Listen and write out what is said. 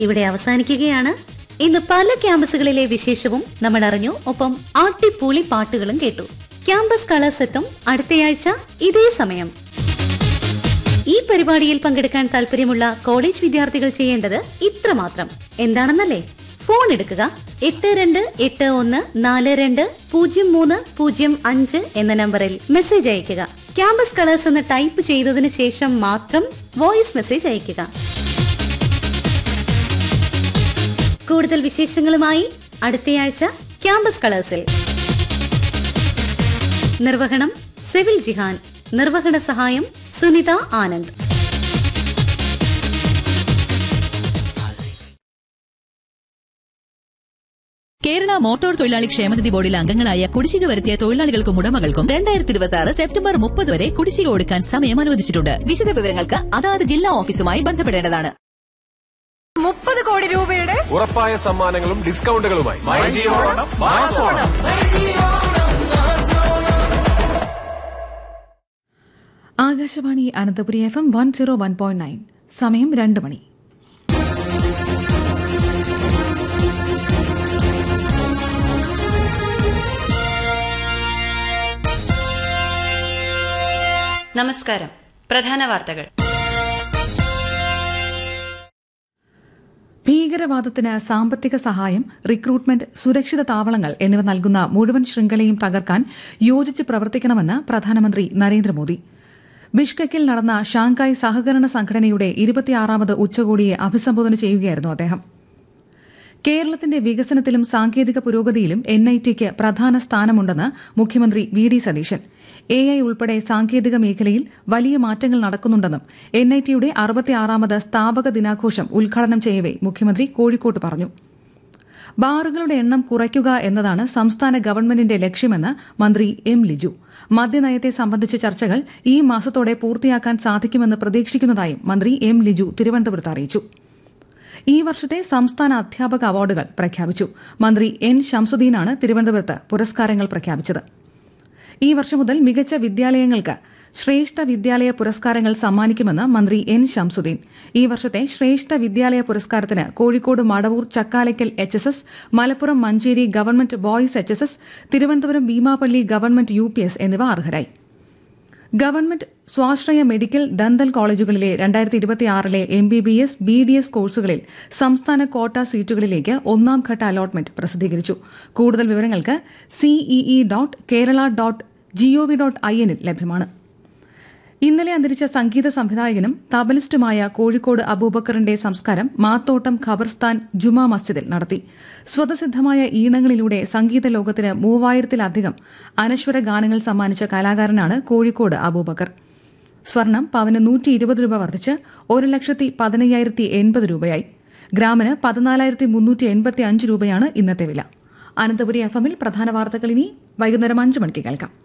ഇവിടെ അവസാനിക്കുകയാണ് ഇന്ന് പല ക്യാമ്പസുകളിലെ വിശേഷവും നമ്മൾ അറിഞ്ഞു ഒപ്പം ആട്ടിപ്പൂളി പാട്ടുകളും കേട്ടു ക്യാമ്പസ് കളേഴ്സ് എത്തും അടുത്തയാഴ്ച ഇതേ സമയം ഈ പരിപാടിയിൽ പങ്കെടുക്കാൻ താല്പര്യമുള്ള കോളേജ് വിദ്യാർത്ഥികൾ ചെയ്യേണ്ടത് ഇത്രമാത്രം എന്താണെന്നല്ലേ ഫോൺ എടുക്കുക എട്ട് രണ്ട് എട്ട് ഒന്ന് നാല് രണ്ട് പൂജ്യം മൂന്ന് പൂജ്യം അഞ്ച് എന്ന നമ്പറിൽ മെസ്സേജ് അയയ്ക്കുക ക്യാമ്പസ് കളേഴ്സ് എന്ന് ടൈപ്പ് ചെയ്തതിന് ശേഷം മാത്രം വോയിസ് മെസ്സേജ് അയയ്ക്കുക കൂടുതൽ വിശേഷങ്ങളുമായി അടുത്തയാഴ്ച ക്യാമ്പസ് കളേഴ്സിൽ നിർവഹണം സെവിൽ ജിഹാൻ നിർവഹണ സഹായം സുനിത ആനന്ദ് കേരള മോട്ടോർ തൊഴിലാളി ക്ഷേമനിധി ബോർഡിലെ അംഗങ്ങളായ കുടിശ്ശിക വരുത്തിയ തൊഴിലാളികൾക്കും ഉടമകൾക്കും രണ്ടായിരത്തി ഇരുപത്തി ആറ് സെപ്റ്റംബർ മുപ്പത് വരെ കുടിശ്ശിക കൊടുക്കാൻ സമയം അനുവദിച്ചിട്ടുണ്ട് വിശദ വിവരങ്ങൾക്ക് അതാത് ജില്ലാ ഓഫീസുമായി ബന്ധപ്പെടേണ്ടതാണ് മുപ്പത് കോടി രൂപയുടെ ഉറപ്പായ സമ്മാനങ്ങളും ഡിസ്കൗണ്ടുകളുമായി മൈജിയോണം മാസോണം Akashvani Ananthapuri F M one zero one point nine സമയം രണ്ട് മണി നമസ്കാരം പ്രധാന വാർത്തകൾ ഭീകരവാദത്തിന് സാമ്പത്തിക സഹായം റിക്രൂട്ട്മെന്റ് സുരക്ഷിത താവളങ്ങൾ എന്നിവ നൽകുന്ന മുഴുവൻ ശൃംഖലയും തകർക്കാൻ യോജിച്ച് പ്രവർത്തിക്കണമെന്ന് പ്രധാനമന്ത്രി നരേന്ദ്രമോദി ബിഷ്കക്കിൽ നടന്ന ഷാങ്കായ് സഹകരണ സംഘടനയുടെ ഇരുപത്തിയാറാമത് ഉച്ചകോടിയെ അഭിസംബോധന ചെയ്യുകയായിരുന്നു അദ്ദേഹം കേരളത്തിന്റെ വികസനത്തിലും സാങ്കേതിക പുരോഗതിയിലും എൻ ഐ ടിക്ക് പ്രധാന സ്ഥാനമുണ്ടെന്ന് മുഖ്യമന്ത്രി V D Satheesan A I ഉൾപ്പെടെ സാങ്കേതിക മേഖലയിൽ വലിയ മാറ്റങ്ങൾ നടക്കുന്നുണ്ടെന്നും എൻ ഐ ടിയുടെ അറുപത്തിയാറാമത് സ്ഥാപക ദിനാഘോഷം ഉദ്ഘാടനം ചെയ്യവെ മുഖ്യമന്ത്രി കോഴിക്കോട്ട് പറഞ്ഞു ബാറുകളുടെ എണ്ണം കുറയ്ക്കുക എന്നതാണ് സംസ്ഥാന ഗവൺമെന്റിന്റെ ലക്ഷ്യമെന്ന് മന്ത്രി എം ലിജു മദ്യനയത്തെ സംബന്ധിച്ച ചർച്ചകൾ ഈ മാസത്തോടെ പൂർത്തിയാക്കാൻ സാധിക്കുമെന്ന് പ്രതീക്ഷിക്കുന്നതായും മന്ത്രി എം ലിജു തിരുവനന്തപുരത്ത് അറിയിച്ചു ഈ വർഷത്തെ സംസ്ഥാന അധ്യാപക അവാർഡുകൾ പ്രഖ്യാപിച്ചു മന്ത്രി എൻ ഷംസുദ്ദീനാണ് തിരുവനന്തപുരത്ത് പുരസ്കാരങ്ങൾ പ്രഖ്യാപിച്ചത് ഈ വർഷം മുതൽ മികച്ച വിദ്യാലയങ്ങൾക്ക് ശ്രേഷ്ഠ വിദ്യാലയ പുരസ്കാരങ്ങൾ സമ്മാനിക്കുമെന്ന് മന്ത്രി എൻ ഷംസുദ്ദീൻ ഈ വർഷത്തെ ശ്രേഷ്ഠ വിദ്യാലയ പുരസ്കാരത്തിന് Kozhikode Madavoor Chakkalakkal H S S Malappuram Manjeri government boys H S S Thiruvananthapuram Bheemapally government U P S എന്നിവ അർഹരായി ഗവൺമെന്റ് സ്വാശ്രയ മെഡിക്കൽ ദന്തൽ കോളേജുകളിലെ രണ്ടായിരത്തി ഇരുപത്തിയാറിലെ M B B S B D S കോഴ്സുകളിൽ സംസ്ഥാന കോട്ട സീറ്റുകളിലേക്ക് ഒന്നാം ഘട്ട അലോട്ട്മെന്റ് പ്രസിദ്ധീകരിച്ചു കൂടുതൽ വിവരങ്ങൾക്ക് CEE dot Kerala dot gov dot I എന്നിൽ ലഭ്യമാണ് ഇന്നലെ അന്തരിച്ച സംഗീത സംവിധായകനും തബലിസ്റ്റുമായ കോഴിക്കോട് അബൂബക്കറിന്റെ സംസ്കാരം മാത്തോട്ടം ഖബർസ്ഥാൻ ജുമാ മസ്ജിദിൽ നടത്തി സ്വതസിദ്ധമായ ഈണങ്ങളിലൂടെ സംഗീത ലോകത്തിന് മൂവായിരത്തിലധികം അനശ്വര ഗാനങ്ങൾ സമ്മാനിച്ച കലാകാരനാണ് കോഴിക്കോട് അബൂബക്കർ സ്വർണം പവന് നൂറ്റി ഇരുപത് രൂപ വർദ്ധിച്ച് ഒരു ലക്ഷത്തി പതിനയ്യായിരത്തി എൺപത് രൂപയായി ഗ്രാമിന് പതിനാലായിരത്തി മുന്നൂറ്റി എൺപത്തി അഞ്ച് രൂപയാണ് ഇന്നത്തെ വില അനന്തപുരി എഫ് എമ്മിൽ പ്രധാന വാർത്തകൾ ഇനി വൈകുന്നേരം അഞ്ച് മണിക്ക് കേൾക്കാം